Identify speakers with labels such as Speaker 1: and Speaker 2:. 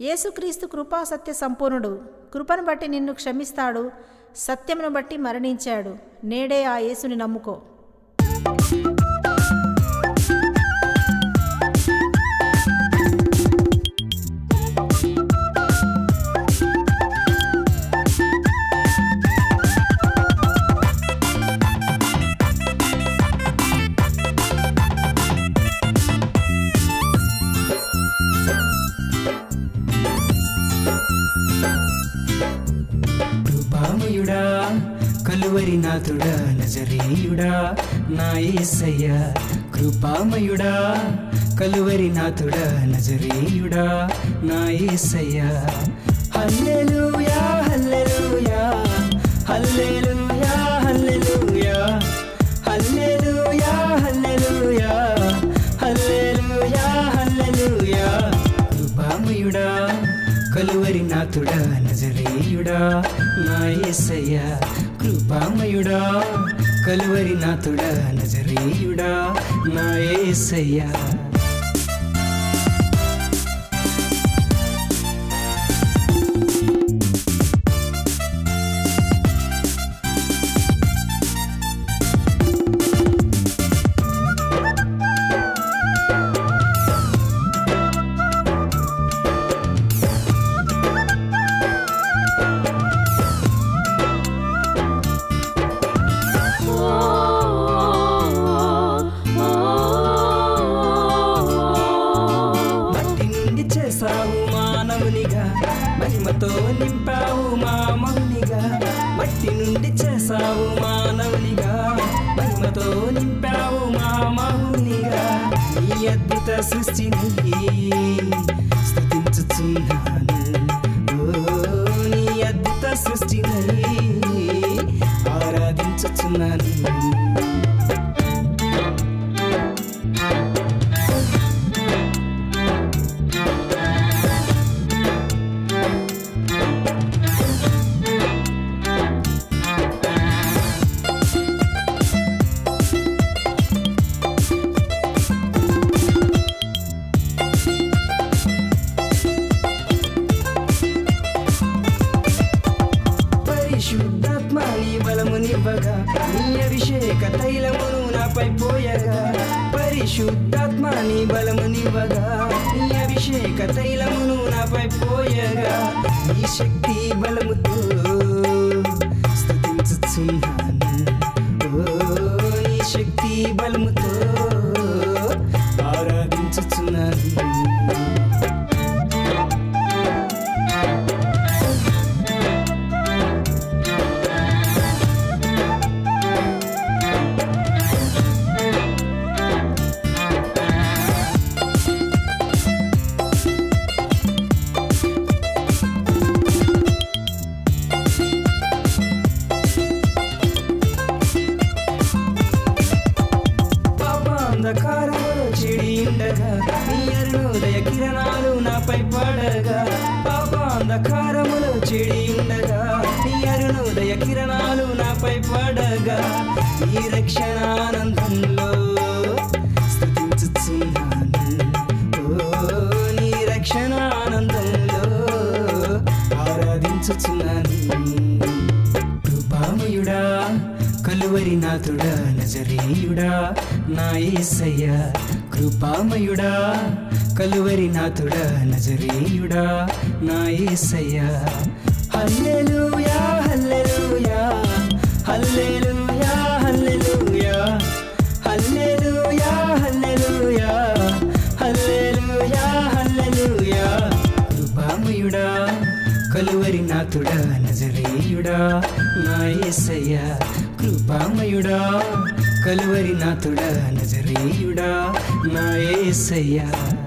Speaker 1: యేసుక్రీస్తు కృపా సత్య సంపూర్ణుడు కృపను బట్టి నిన్ను క్షమిస్తాడు సత్యమును బట్టి మరణించాడు నేడే ఆ యేసుని నమ్ముకో
Speaker 2: కృపామయుడా కలువరి నాథుడా నజరేయుడా నా యేసయ్య కృపామయుడా కలువరి నాథుడా నజరేయుడా నా యేసయ్య హల్లెలూయా హల్లెలూయా హల్లెలూయా హల్లెలూయా హల్లెలూయా హల్లెలూయా హల్లెలూయా హల్లెలూయా కృపామయుడా కలువరి నాథుడా నజరేయుడా నా యేసయ్య కృపామయుడా కలువరి నాథుడా నజరేయుడా నా యేసయ్య మట్టి నుండి చేసావు మానవునిగా మహిమతో నింపావు మామౌనిగా మట్టి నుండి చేసావు మానవునిగా మహిమతో నింపావు మామౌనిగా నీ అద్భుత సృష్టిని స్థుతించుచున్నాను ఓ, నీ అద్భుత సృష్టిని ఆరాధించుచున్నాను పరిశుద్ధాత్మ నీ బలమునివ్వగా నీ అభిషేక తైలమును నాపై పోయగా పరిశుద్ధాత్మ నీ బలమునివ్వగా నీ అభిషేక తైలమును నాపై పోయగా నీ శక్తి బలముతో స్తుతించుచున్నాను ఓ నీ శక్తి బలముతో ఆరాధించుచున్నాను పాపాంధకారములో చెడి ఉండగా నీ అరుణోదయ కిరణాలు నాపై పడగా పాపాంధకారములో చెడి ఉండగా నీ అరుణోదయ కిరణాలు నాపై పడగా ఈ రక్షణానందంలో స్తుతించుచున్నాను ఓ నీ రక్షణానందంలో ఆరాధించుచున్నాను కృపామయుడా కలువరి నాథుడా నజరేయుడా నా యేసయ్య కృపామయుడా కలువరి నాథుడా నజరేయుడా నా యేసయ్య హల్లెలూయా హల్లెలూయా హల్లెలూయా హల్లెలూయా హల్లెలూయా హల్లెలూయా హల్లెలూయా హల్లెలూయా కృపామయుడా కలువరి నాథుడా నజరేయుడా నా యేసయ్య కృపామయుడా కలువరి నాథుడా నజరేయుడా నా యేసయ్య